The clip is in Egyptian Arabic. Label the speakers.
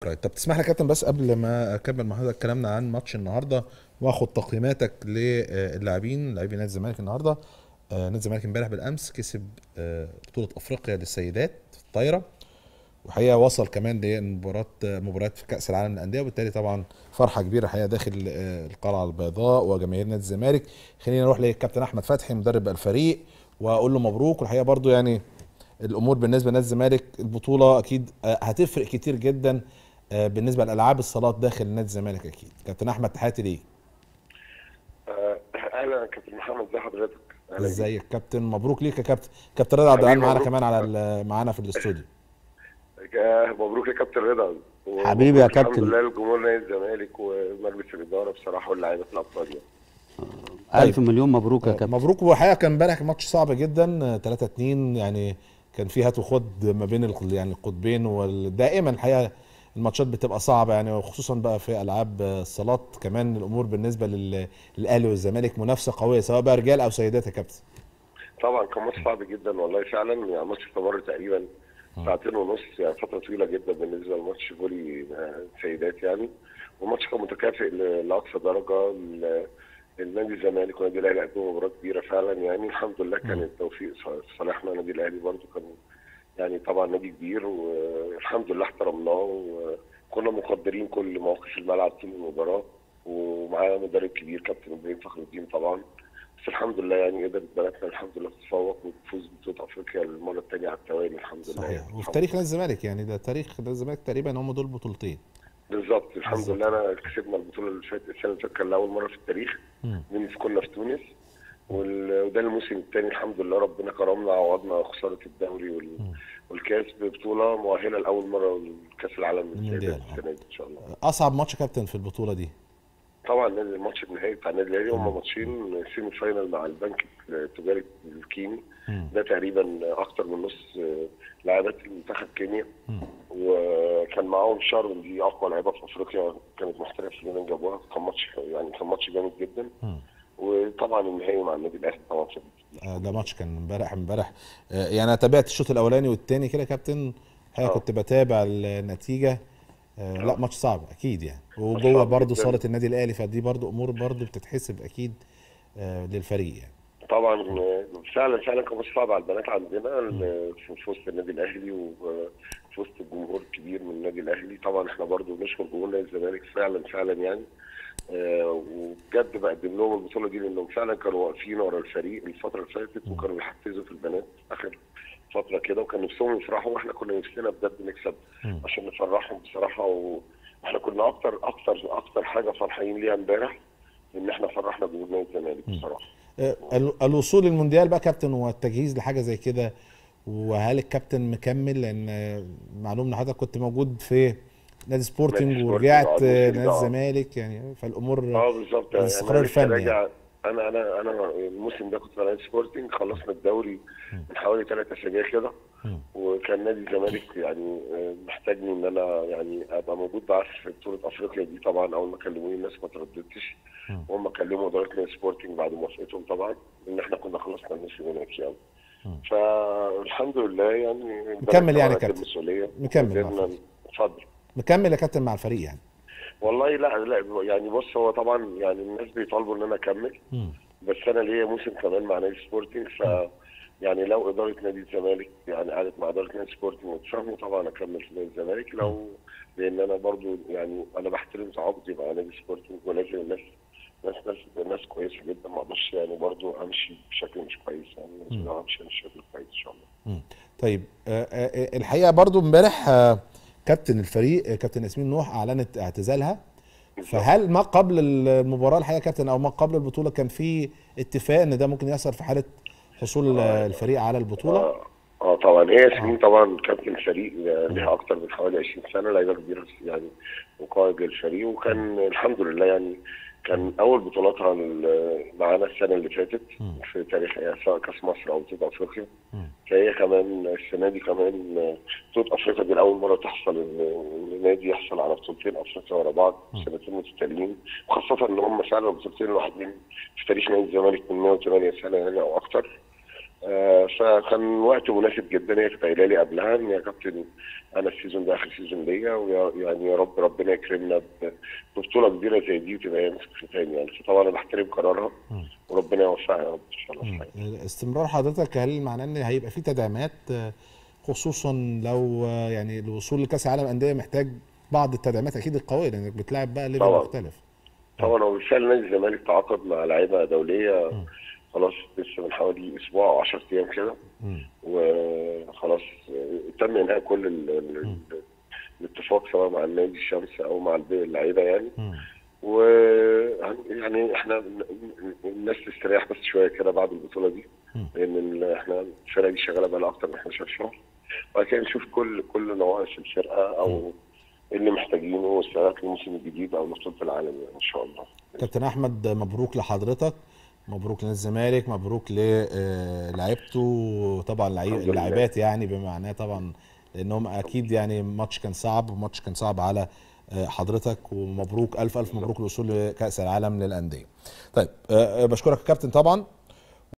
Speaker 1: طيب طب تسمح لي يا كابتن بس قبل ما اكمل مع حضرتك كلامنا عن ماتش النهارده واخد تقييماتك للاعبين لاعبين نادي الزمالك النهارده آه، نادي الزمالك امبارح بالامس كسب آه، بطوله افريقيا للسيدات في الطايره وحقيقه وصل كمان لمباراه مباريات في كاس العالم للانديه وبالتالي طبعا فرحه كبيره حقيقه داخل آه، القلعه البيضاء وجماهير نادي الزمالك خلينا نروح للكابتن احمد فتحي مدرب الفريق واقول له مبروك والحقيقه برضو يعني الامور بالنسبه لنادي الزمالك البطوله اكيد آه، هتفرق كتير جدا آه، بالنسبه لالعاب الصالات داخل نادي الزمالك اكيد كابتن احمد تحياتي ليك
Speaker 2: آه، اهلا يا كابتن محمد ازي حضرتك أهلا بيك.
Speaker 1: ازيك كابتن مبروك ليك يا كابتن كابتن رضا عبد العال
Speaker 2: حبيبي
Speaker 1: معانا
Speaker 2: مبروك.
Speaker 1: كمان على ال- معانا في الاستوديو
Speaker 2: آه، مبروك يا كابتن رضا و-
Speaker 3: حبيبي يا
Speaker 2: ومبروك
Speaker 3: كابتن.
Speaker 2: الحمد لله لجمهور نادي الزمالك ومجلس الاداره بصراحه واللاعيبه الابطال يعني
Speaker 3: ألف مليون مبروك يا كابتن
Speaker 1: مبروك وحقيقه كان امبارح ماتش صعب جدا 3 2 يعني كان في هات وخد ما بين ال- يعني القطبين ودائما الحقيقه الماتشات بتبقى صعبه يعني وخصوصا بقى في العاب الصالات كمان الامور بالنسبه لل- للاهلي والزمالك منافسه قويه سواء بقى رجال او سيدات يا كابتن
Speaker 2: طبعا كان ماتش صعب جدا والله فعلا يعني ماتش استمر تقريبا ساعتين ونص يعني فتره طويله جدا بالنسبه لماتش فولي آه، سيدات يعني والماتش كان متكافئ ل- لاقصى درجه ال- النادي الزمالك ونادي الاهلي قدموا مباراه كبيره فعلا يعني الحمد لله كان التوفيق ص- في صالحنا النادي الاهلي برضه كان يعني طبعا نادي كبير والحمد لله احترمناه وكنا مقدرين كل مواقف الملعب طول المباراه ومعاه مدرب كبير كابتن ابراهيم فخر الدين طبعا بس الحمد لله يعني قدرت بلدنا الحمد لله تتفوق وتفوز ببطوله افريقيا المره الثانيه على التوالي الحمد لله
Speaker 1: صحيح
Speaker 2: يعني.
Speaker 1: وفي تاريخ نادي الزمالك يعني ده تاريخ نادي الزمالك تقريبا هم دول بطولتين
Speaker 2: بالظبط الحمد
Speaker 1: بالظبط.
Speaker 2: لله انا كسبنا البطوله اللي فاتت السنه اللي فاتت كان لاول مره في التاريخ
Speaker 1: مم.
Speaker 2: من كنا في تونس وال- وده الموسم الثاني الحمد لله ربنا كرمنا عوضنا خساره الدوري وال... والكاس ببطوله مؤهله لاول مره لكاس العالم
Speaker 1: المونديال.
Speaker 2: للسيدات السنه دي ان شاء الله
Speaker 1: اصعب ماتش كابتن في البطوله دي
Speaker 2: طبعا نادي الماتش النهائي بتاع النادي الاهلي هم ماتشين سيمي فاينال مع البنك التجاري الكيني
Speaker 1: مم.
Speaker 2: ده تقريبا اكتر من نص آه، لاعبات المنتخب كينيا
Speaker 1: مم.
Speaker 2: وكان معاهم شارون دي اقوى لعيبه في افريقيا كانت محترفه في اليونان جابوها كان ماتش يعني كان ماتش جامد جدا
Speaker 1: مم.
Speaker 2: وطبعا النهائي مع النادي الاهلي طبعا في
Speaker 1: آه، ده ماتش كان امبارح امبارح آه، يعني انا تابعت الشوط الاولاني والتاني كده يا كابتن الحقيقه
Speaker 2: آه.
Speaker 1: كنت بتابع النتيجه آه، لا ماتش صعب اكيد يعني
Speaker 2: ماتش
Speaker 1: وجوه
Speaker 2: صعب
Speaker 1: برضه
Speaker 2: جداً.
Speaker 1: صاله النادي الاهلي فدي برضه امور برضه بتتحسب اكيد آه، للفريق يعني
Speaker 2: طبعا آه، فعلا فعلا كان ماتش صعب على البنات عندنا ال- في في وسط النادي الاهلي وفي وسط الجمهور الكبير من النادي الاهلي طبعا احنا برضو نشكر جمهور نادي الزمالك فعلا فعلا يعني آه، وبجد بقدم لهم البطوله دي لانهم فعلا كانوا واقفين ورا الفريق الفتره اللي فاتت وكانوا بيحفزوا في البنات اخر فتره كده وكان نفسهم يفرحوا واحنا كنا نفسنا بجد نكسب
Speaker 1: مم.
Speaker 2: عشان نفرحهم بصراحه واحنا كنا اكتر اكتر اكتر حاجه فرحانين ليها امبارح ان احنا فرحنا جمهور نادي الزمالك بصراحه
Speaker 1: آه، ال- الوصول للمونديال بقى كابتن والتجهيز لحاجه زي كده وهل الكابتن مكمل لان آه، معلوم ان حضرتك كنت موجود في نادي سبورتنج
Speaker 2: سبورتنج
Speaker 1: ورجعت
Speaker 2: وعضو
Speaker 1: آه،
Speaker 2: في
Speaker 1: نادي
Speaker 2: آه.
Speaker 1: الزمالك يعني فالامور
Speaker 2: اه بالظبط
Speaker 1: الاستقرار
Speaker 2: أنا لسه
Speaker 1: الفني
Speaker 2: راجع-
Speaker 1: يعني.
Speaker 2: انا انا انا الموسم ده كنت بلعب سبورتنج خلصنا الدوري من حوالي ثلاث اسابيع كده
Speaker 1: مم.
Speaker 2: وكان نادي الزمالك يعني آه، محتاجني ان انا يعني ابقى موجود بقى في بطوله افريقيا دي طبعا اول ما كلموني الناس ما ترددتش
Speaker 1: مم.
Speaker 2: وهم كلموا اداره نادي سبورتنج بعد موافقتهم طبعا ان احنا كنا خلصنا الموسم هناك يعني
Speaker 1: مم.
Speaker 2: فالحمد لله يعني
Speaker 1: مكمل يعني
Speaker 2: طبعاً
Speaker 1: كابتن.
Speaker 2: المسؤوليه
Speaker 1: مكمل مع
Speaker 2: قدرنا-
Speaker 1: الفريق.
Speaker 2: اتفضل
Speaker 1: مكمل يا كابتن مع الفريق يعني
Speaker 2: والله لا لا يعني بص هو طبعا يعني الناس بيطالبوا ان انا اكمل
Speaker 1: مم.
Speaker 2: بس انا ليا موسم كمان مع نادي سبورتنج ف يعني لو اداره نادي الزمالك يعني قعدت مع اداره نادي سبورتنج وتفهموا طبعا اكمل في نادي الزمالك لو لان انا برضو يعني انا بحترم تعاقدي مع نادي سبورتنج ولازم الناس ناس ناس ناس كويسه جدا ما اقدرش يعني برضو امشي بشكل مش كويس يعني لازم امشي بشكل كويس ان شاء الله
Speaker 1: مم. طيب آه، آه، الحقيقه برضو امبارح آه، كابتن الفريق آه، كابتن ياسمين نوح اعلنت اعتزالها فهل ما قبل المباراه الحقيقه يا كابتن او ما قبل البطوله كان في اتفاق ان ده ممكن يحصل في حاله حصول آه، الفريق على البطوله
Speaker 2: اه اه طبعا هي ياسمين طبعا كابتن فريق لها اكتر من حوالي 20 سنه لعيبه كبيره يعني وقائد للفريق وكان الحمد لله يعني كان اول بطولاتها ال- معانا السنه اللي فاتت
Speaker 1: مم.
Speaker 2: في تاريخها سواء كاس مصر او بطوله افريقيا
Speaker 1: مم.
Speaker 2: فهي كمان السنه دي كمان بطوله افريقيا دي لاول مره تحصل ان إن النادي يحصل على بطولتين افريقيا ورا بعض سنتين متتاليين وخاصه ان هم فعلا البطولتين الوحيدين في تاريخ نادي الزمالك من 108 سنه يعني او اكتر آه، فكان وقت مناسب جدا هي كانت قايله لي قبلها ان يا كابتن انا السيزون ده اخر سيزون ليا ويعني يا رب ربنا يكرمنا ب- ببطوله كبيره زي دي وتبقى هي مسك تاني يعني فطبعا انا بحترم قرارها وربنا يوفقها يا رب ان شاء الله في حياتها.
Speaker 1: استمرار حضرتك هل معناه ان هيبقى في تدعيمات آه، خصوصا لو آه، يعني الوصول لكاس العالم انديه محتاج بعض التدعيمات اكيد القويه لانك بتلاعب بقى ليفل
Speaker 2: طبعاً.
Speaker 1: مختلف
Speaker 2: طبعا هو بالفعل نادي الزمالك تعاقد مع لعيبه دوليه خلاص لسه من حوالي اسبوع او 10 ايام كده وخلاص آه، تم انهاء كل ال- ال- الاتفاق سواء مع النادي الشمس او مع الب- اللعيبه يعني و يعني احنا ن- ن- الناس تستريح بس شويه كده بعد البطوله دي لان ال- احنا الفرقه دي شغاله بقى لها اكتر من 11 شهر وبعد كده نشوف كل كل نواقص الفرقه او اللي محتاجينه استعداد للموسم الجديد او لبطوله العالم يعني ان شاء الله
Speaker 1: كابتن احمد مبروك لحضرتك مبروك لنادي الزمالك مبروك لعيبته طبعا لعيب-
Speaker 2: الحمد لله.
Speaker 1: اللاعبات يعني بمعناه طبعا لانهم اكيد يعني ماتش كان صعب وماتش كان صعب على آه، حضرتك ومبروك الف الف مبروك الوصول لكاس العالم للانديه طيب آه، آه، بشكرك يا كابتن طبعا